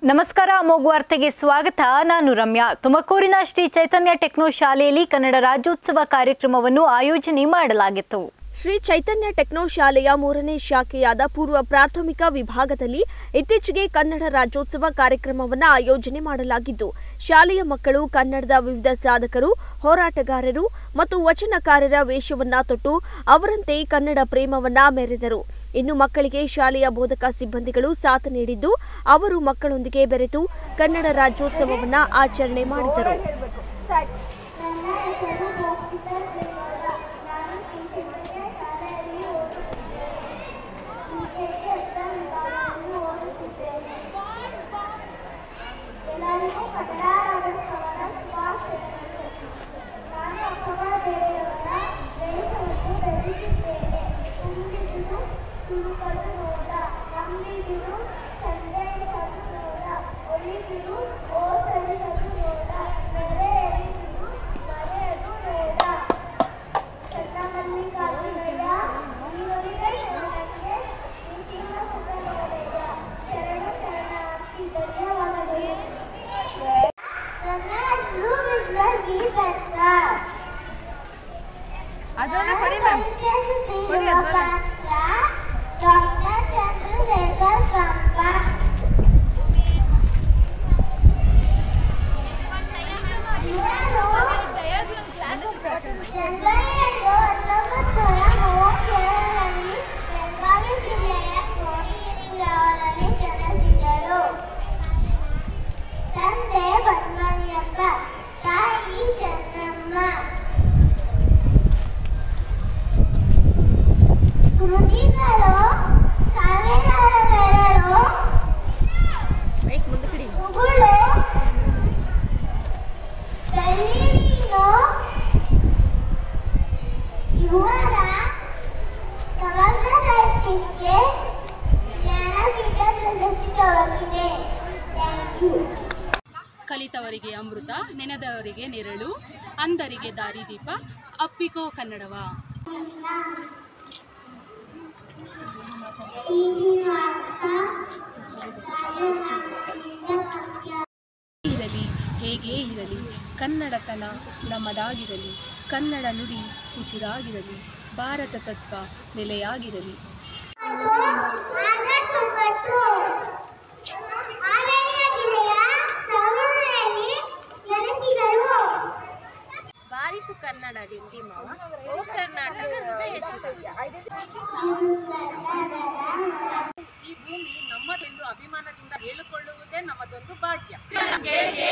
ನಮಸ್ಕಾರ ಅಮೋಘ್ ವಾರ್ತೆಗೆ ಸ್ವಾಗತ ನಾನು ರಮ್ಯಾ ತುಮಕೂರಿನ ಶ್ರೀ ಚೈತನ್ಯ ಟೆಕ್ನೋ ಶಾಲೆಯಲ್ಲಿ ಕನ್ನಡ ರಾಜ್ಯೋತ್ಸವ ಕಾರ್ಯಕ್ರಮವನ್ನು ಆಯೋಜನೆ ಮಾಡಲಾಗಿತ್ತು ಶ್ರೀ ಚೈತನ್ಯ ಟೆಕ್ನೋ ಶಾಲೆಯ ಮೂರನೇ ಶಾಖೆಯಾದ ಪೂರ್ವ ಪ್ರಾಥಮಿಕ ವಿಭಾಗದಲ್ಲಿ ಇತ್ತೀಚೆಗೆ ಕನ್ನಡ ರಾಜ್ಯೋತ್ಸವ ಕಾರ್ಯಕ್ರಮವನ್ನು ಆಯೋಜನೆ ಮಾಡಲಾಗಿದ್ದು ಶಾಲೆಯ ಮಕ್ಕಳು ಕನ್ನಡದ ವಿವಿಧ ಸಾಧಕರು ಹೋರಾಟಗಾರರು ಮತ್ತು ವಚನಕಾರರ ವೇಷವನ್ನ ತೊಟ್ಟು ಅವರಂತೆ ಕನ್ನಡ ಪ್ರೇಮವನ್ನ ಮೆರೆದರು ಇನ್ನು ಮಕ್ಕಳಿಗೆ ಶಾಲೆಯ ಬೋಧಕ ಸಿಬ್ಬಂದಿಗಳು ಸಾಥ್ ನೀಡಿದ್ದು ಅವರು ಮಕ್ಕಳೊಂದಿಗೆ ಬೆರೆತು ಕನ್ನಡ ರಾಜ್ಯೋತ್ಸವವನ್ನ ಆಚರಣೆ ಮಾಡಿದರು ನನ್ನ ಹೆಸರು ಮೋಕ್ಷಿತ ಶ್ರೀವಾದ ನಾನು ಶ್ರೀ ಚೈತನ್ಯ ಶಾಲೆಯಲ್ಲಿ ಓದುತ್ತಿದ್ದೇನೆ ಯುಕೆಜಿ ಎಕ್ಸಾಮ್ ವಿಭಾಗದಲ್ಲಿ ಓದುತ್ತಿದ್ದೇನೆ ಎಲ್ಲರಿಗೂ ಕನ್ನಡ ರಾಜ್ಯೋತ್ಸವದ ಶುಭಾಶಯಗಳು ನಾನು ಅಕ್ಕವ ದೇವಿಯವರ ವೇಷವನ್ನು ಧರಿಸಿದ್ದೇನೆ ತುಂಬಿದುದು ತುಳುಕಲು ನೋಡ ನಂಬಿದುದು ಸಂಜಯಿಸಲು ನೋಡ ಒಲಿದಿರು ಓಸರಿಸಲು ನೋಡ ನೆರೆ ಎರಿದುದು ಮರೆಯದು ನೋಡ ಚನ್ನಮಲ್ಲಿಕಾರ್ಜುನಯ್ಯ ನೀವರಿಗೆ ಶರಣಕ್ಕೆ ನಿತ್ಯನ ಸುಖದೊಡೆಯ ಶರಣು ಶರಣಾರ್ಥಿ ಧನ್ಯವಾದಗಳು ನನ್ನ ಹೆಸರು ವಿದ್ವಾಂಗಿ ಪ್ರಸಾದ್ ಡಾಕ್ಟರ್ ಚಂದ್ರಶೇಖರ್ ಕಂಪ ಜನವರಿ ಎರಡು ಹತ್ತೊಂಬತ್ತು ನೂರ ಮೂವತ್ತೇಳರಲ್ಲಿ ಬೆಳಗಾವಿ ಜಿಲ್ಲೆಯ ಕೋಡಿಗೆರೆ ಗ್ರಾಮದಲ್ಲಿ ಜನಿಸಿದರು ತಂದೆ ಪದ್ಮನಿಯಪ್ಪ ತಾಯಿ ಚೆನ್ನಮ್ಮ ಕೃತಿಗಳು ಸಾವಿರಾರ ನೆರಳು ಉಗುಳು ಬೆಳ್ಳಿಮೀನು ಇವರ ಸಮಗ್ರ ಸಾಹಿತ್ಯಕ್ಕೆ ಜ್ಞಾನಪೀಠ ಪ್ರಶಸ್ತಿ ಥ್ಯಾಂಕ್ ಯು ಕಲಿತವರಿಗೆ ಅಮೃತ ನೆನೆದವರಿಗೆ ನೆರಳು ಅಂಧರಿಗೆ ದಾರಿದೀಪ ಅಪ್ಪಿಕೋ ಕನ್ನಡವ ಇರಲಿ ಹೇಗೇ ಇರಲಿ ಕನ್ನಡತನ ನಮ್ಮದಾಗಿರಲಿ ಕನ್ನಡ ನುಡಿ ಉಸಿರಾಗಿರಲಿ ಭಾರತ ತತ್ವ ನೆಲೆಯಾಗಿರಲಿ ಆಗಸ್ಟ್ ಒಂಬತ್ತು ಹಾವೇರಿಯ ಜಿಲ್ಲೆಯ ಸವಣೂರಿನಲ್ಲಿ ಜನಿಸಿದರು ಬಾರಿಸು ಕನ್ನಡ ಡಿಂಡಿಮವ ಓ ಕರ್ನಾಟಕ ಹೃದಯ ಶಿವ ಈ ಭೂಮಿ ನಮ್ಮದೆಂದು ಅಭಿಮಾನದಿಂದ ಹೇಳಿಕೊಳ್ಳುವುದೇ ನಮ್ಮದೊಂದು ಭಾಗ್ಯ